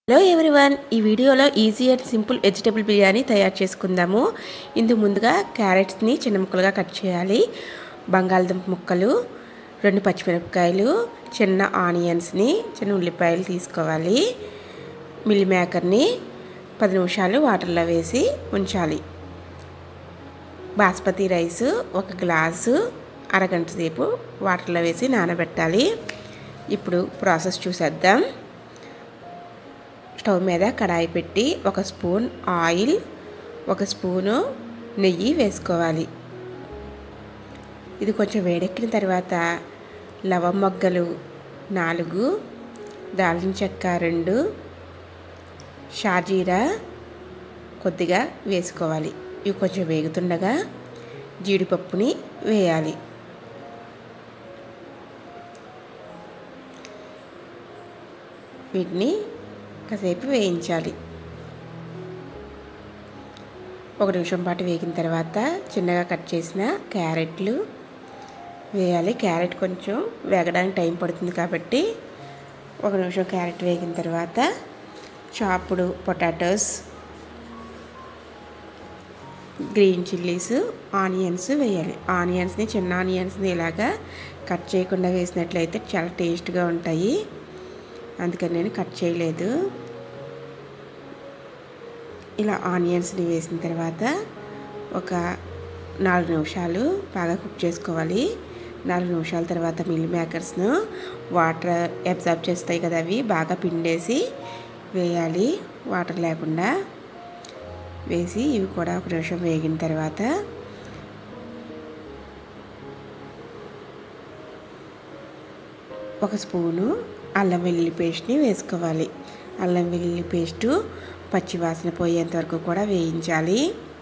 hello everyone ఈ వీడియోలో easy and simple vegetable biryani తయారు చేసుకుందాము ఇందుకు ముందుగా క్యారెట్స్ని చిన్న ముక్కలుగా కట్ చేయాలి బంగాళదుంప ముక్కలు రెండు పచ్చిమిరపకాయలు చిన్న ఆనియన్స్ని చిన్న ఉల్లిపాయలు తీసుకోవాలి మిల్ మేకర్ని పది నిమిషాలు వాటర్లో వేసి ఉంచాలి బాస్మతి రైస్ ఒక గ్లాసు అరగంట సేపు వాటర్లో వేసి నానబెట్టాలి ఇప్పుడు ప్రాసెస్ చూసేద్దాం స్టవ్ మీద కడాయి పెట్టి ఒక స్పూన్ ఆయిల్ ఒక స్పూను నెయ్యి వేసుకోవాలి ఇది కొంచెం వేడెక్కిన తర్వాత లవం మొగ్గలు నాలుగు దాల్చిన చెక్క రెండు షాజీరా కొద్దిగా వేసుకోవాలి ఇవి కొంచెం వేగుతుండగా జీడిపప్పుని వేయాలి వీటిని కాసేపు వేయించాలి ఒక నిమిషం పాటు వేగిన తర్వాత చిన్నగా కట్ చేసిన క్యారెట్లు వేయాలి క్యారెట్ కొంచెం వేగడానికి టైం పడుతుంది కాబట్టి ఒక నిమిషం క్యారెట్ వేగిన తర్వాత చాపుడు పొటాటోస్ గ్రీన్ చిల్లీస్ ఆనియన్స్ వేయాలి ఆనియన్స్ని చిన్న ఆనియన్స్ని ఇలాగా కట్ చేయకుండా వేసినట్లయితే చాలా టేస్ట్గా ఉంటాయి అందుకని నేను కట్ చేయలేదు ఇలా ఆనియన్స్ని వేసిన తర్వాత ఒక నాలుగు నిమిషాలు బాగా కుక్ చేసుకోవాలి నాలుగు నిమిషాల తర్వాత మిల్ మేకర్స్ను వాటర్ అబ్జర్వ్ చేస్తాయి కదా అవి బాగా పిండేసి వేయాలి వాటర్ లేకుండా వేసి ఇవి కూడా ఒక నిమిషం వేగిన తర్వాత ఒక స్పూను అల్లం వెల్లుల్లి పేస్ట్ని వేసుకోవాలి అల్లం వెల్లుల్లి పేస్టు పచ్చివాసన పోయేంత వరకు కూడా వేయించాలి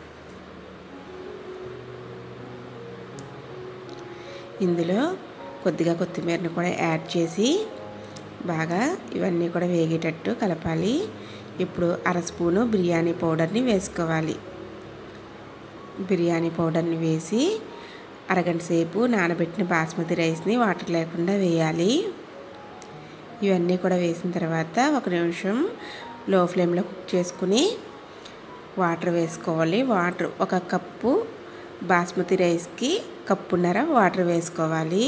ఇందులో కొద్దిగా కొత్తిమీరని కూడా యాడ్ చేసి బాగా ఇవన్నీ కూడా వేగేటట్టు కలపాలి ఇప్పుడు అర స్పూను బిర్యానీ పౌడర్ని వేసుకోవాలి బిర్యానీ పౌడర్ని వేసి అరగంట సేపు నానబెట్టిన బాస్మతి రైస్ని వాటర్ లేకుండా వేయాలి ఇవన్నీ కూడా వేసిన తర్వాత ఒక నిమిషం లో ఫ్లేమ్లో కుక్ చేసుకుని వాటర్ వేసుకోవాలి వాటర్ ఒక కప్పు బాస్మతి రైస్కి కప్పున్నర వాటర్ వేసుకోవాలి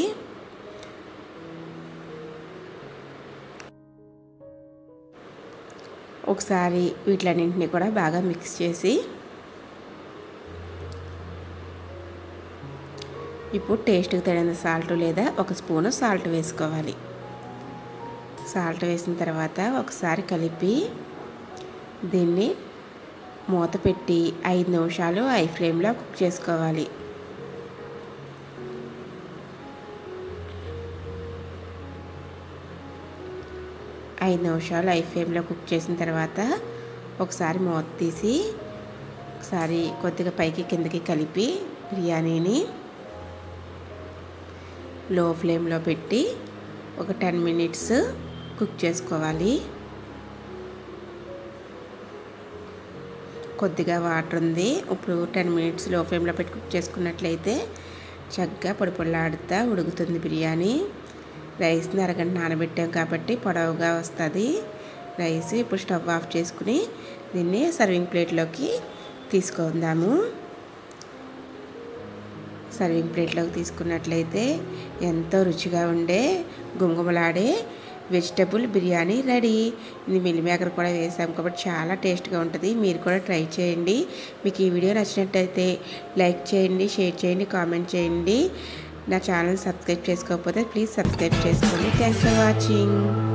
ఒకసారి వీటిలన్నింటినీ కూడా బాగా మిక్స్ చేసి ఇప్పుడు టేస్ట్కి తగిన సాల్ట్ లేదా ఒక స్పూను సాల్ట్ వేసుకోవాలి సాల్ట్ వేసిన తర్వాత ఒకసారి కలిపి దీన్ని మూత పెట్టి ఐదు నిమిషాలు ఐ ఫ్లేమ్లో కుక్ చేసుకోవాలి ఐదు నిమిషాలు ఐ ఫ్లేమ్లో కుక్ చేసిన తర్వాత ఒకసారి మూత తీసి ఒకసారి కొద్దిగా పైకి కిందకి కలిపి బిర్యానీని లో ఫ్లేమ్లో పెట్టి ఒక టెన్ మినిట్స్ కుక్ చేసుకోవాలి కొద్దిగా వాటర్ ఉంది ఇప్పుడు టెన్ మినిట్స్ లో ఫ్లేమ్లో పెట్టి కుక్ చేసుకున్నట్లయితే చక్కగా పొడి పొడిలాడుతూ ఉడుకుతుంది బిర్యానీ రైస్ని అరగంట నానబెట్టాం కాబట్టి పొడవుగా వస్తుంది రైస్ ఇప్పుడు స్టవ్ ఆఫ్ చేసుకుని దీన్ని సర్వింగ్ ప్లేట్లోకి తీసుకుందాము సర్వింగ్ ప్లేట్లోకి తీసుకున్నట్లయితే ఎంతో రుచిగా ఉండే గుమగుమలాడే వెజిటబుల్ బిర్యానీ రెడీ ఇది మిల్ మేకర్ కూడా వేసాం కాబట్టి చాలా టేస్ట్గా ఉంటుంది మీరు కూడా ట్రై చేయండి మీకు ఈ వీడియో నచ్చినట్టయితే లైక్ చేయండి షేర్ చేయండి కామెంట్ చేయండి నా ఛానల్ సబ్స్క్రైబ్ చేసుకోకపోతే ప్లీజ్ సబ్స్క్రైబ్ చేసుకోండి థ్యాంక్స్ ఫర్ వాచింగ్